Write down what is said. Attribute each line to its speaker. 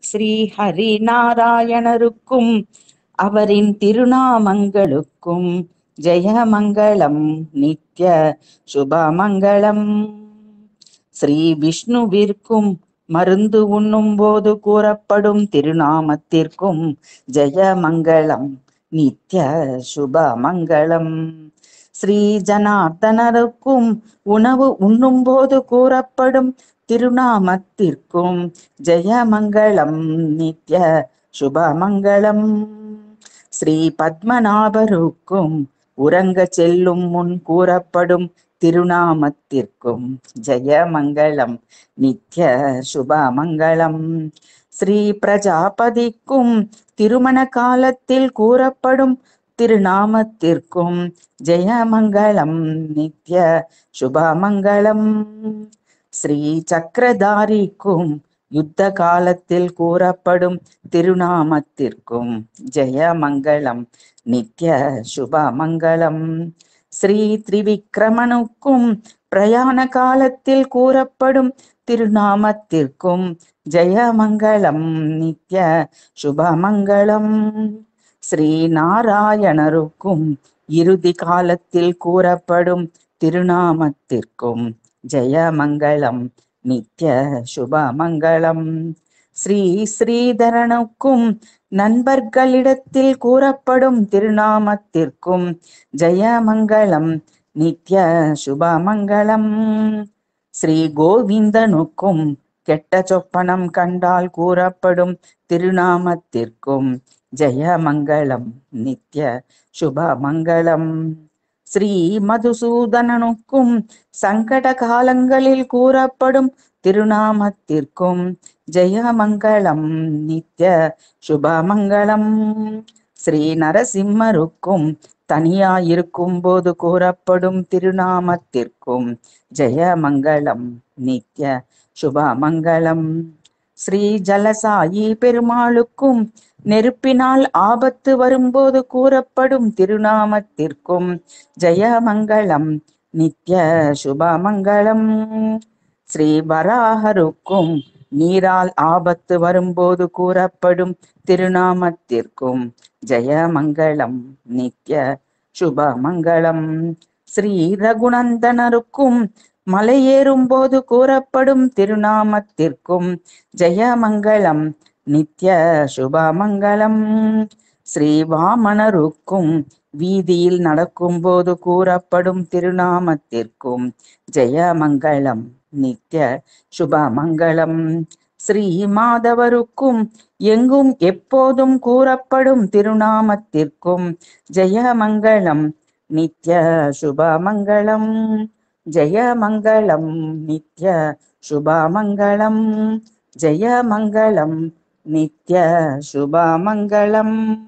Speaker 1: ஸ்ரீ ஹரிநாராயணருக்கும் அவரின் திருநாமங்களுக்கும் ஜெயமங்களம் நித்ய சுபமங்களம் ஸ்ரீ விஷ்ணுவிற்கும் மருந்து உண்ணும் போது கூறப்படும் திருநாமத்திற்கும் ஜெயமங்களம் நித்ய சுபமங்களம் ஸ்ரீ ஜனார்தனருக்கும் உணவு உண்ணும் போது கூறப்படும் திருநாமத்திற்கும் ஜெயமங்களம் நித்ய சுபமங்களம் ஸ்ரீ பத்மநாபருக்கும் உறங்க செல்லும் முன் கூறப்படும் திருநாமத்திற்கும் ஜெயமங்களம் நித்ய சுபமங்களம் ஸ்ரீ பிரஜாபதிக்கும் திருமண காலத்தில் கூறப்படும் திருநாமத்திற்கும் ஜெயமங்களம் நித்ய சுபமங்களம் ஸ்ரீ சக்கரதாரிக்கும் யுத்த காலத்தில் கூறப்படும் திருநாமத்திற்கும் ஜெயமங்களம் நித்ய சுபமங்களம் ஸ்ரீ திரிவிக்ரமனுக்கும் பிரயாண காலத்தில் கூறப்படும் திருநாமத்திற்கும் ஜெயமங்களம் நித்ய சுபமங்களம் ஸ்ரீ நாராயணருக்கும் இறுதி காலத்தில் கூறப்படும் திருநாமத்திற்கும் ஜெயமங்களம் நித்ய சுபமங்களம் ஸ்ரீ ஸ்ரீதரனுக்கும் நண்பர்களிடத்தில் கூறப்படும் திருநாமத்திற்கும் ஜெயமங்களம் நித்ய சுபமங்களம் ஸ்ரீ கோவிந்தனுக்கும் கெட்ட சொப்பனம் கண்டால் கூறப்படும் திருநாமத்திற்கும் ஜெயமங்களம் நித்ய சுபமங்களம் ஸ்ரீ மதுசூதனனுக்கும் சங்கட காலங்களில் கூறப்படும் திருநாமத்திற்கும் ஜெயமங்களம் நித்ய சுபமங்களம் ஸ்ரீ நரசிம்மருக்கும் தனியாயிருக்கும் போது கூறப்படும் திருநாமத்திற்கும் ஜெயமங்களம் நித்ய சுபமங்களம் ஸ்ரீ ஜலசாயி பெருமாளுக்கும் நெருப்பினால் ஆபத்து வரும்போது கூறப்படும் திருநாமத்திற்கும் ஜெயமங்களம் நித்ய சுபமங்களம் ஸ்ரீ வராகருக்கும் நீரால் ஆபத்து வரும்போது கூறப்படும் திருநாமத்திற்கும் ஜெயமங்களம் நித்ய சுபமங்களம் ஸ்ரீ ரகுநந்தனருக்கும் மலையேறும் போது கூறப்படும் திருநாமத்திற்கும் ஜெயமங்களம் நித்ய சுபமங்களம் ஸ்ரீ வாமனருக்கும் வீதியில் நடக்கும்போது கூறப்படும் திருநாமத்திற்கும் ஜெயமங்களம் நித்ய சுபமங்களம் ஸ்ரீ மாதவருக்கும் எங்கும் எப்போதும் கூறப்படும் திருநாமத்திற்கும் ஜெயமங்களம் நித்ய சுபமங்களம் ஜெயமங்களம் நித்ய சுபமங்களம் ஜெயமங்களம் நித்ய சுபமங்களம்